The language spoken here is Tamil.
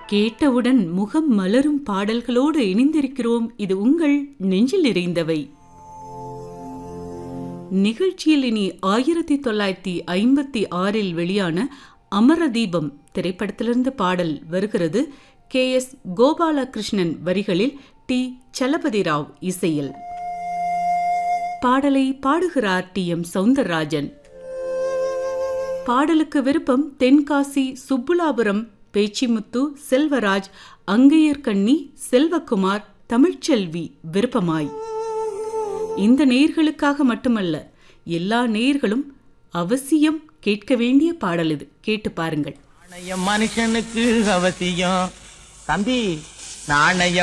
கேட்டவுடன் முகம் மலரும் பாடல்களோடு இணைந்திருக்கிறோம் இது உங்கள் நெஞ்சில் நிறைந்தவை நிகழ்ச்சியில் இனி ஆயிரத்தி தொள்ளாயிரத்தி ஐம்பத்தி ஆறில் வெளியான அமரதீபம் திரைப்படத்திலிருந்து பாடல் வருகிறது கே எஸ் கோபாலகிருஷ்ணன் வரிகளில் டி சலபதி ராவ் இசையில் பாடலை பாடுகிறார் டி எம் சவுந்தரராஜன் பாடலுக்கு விருப்பம் தென்காசி சுப்புலாபுரம் பேச்சிமுத்து செல்வராஜ் அங்கையர்கண்ணி செல்வகுமார் தமிழ்ச்செல்வி விருப்பமாய் இந்த நேர்களுக்காக மட்டுமல்ல எல்லா நேர்களும் அவசியம் கேட்க வேண்டிய பாடல் இது கேட்டு பாருங்கள் நாணயம் மனுஷனுக்கு அவசியம் தம்பி நாணயம்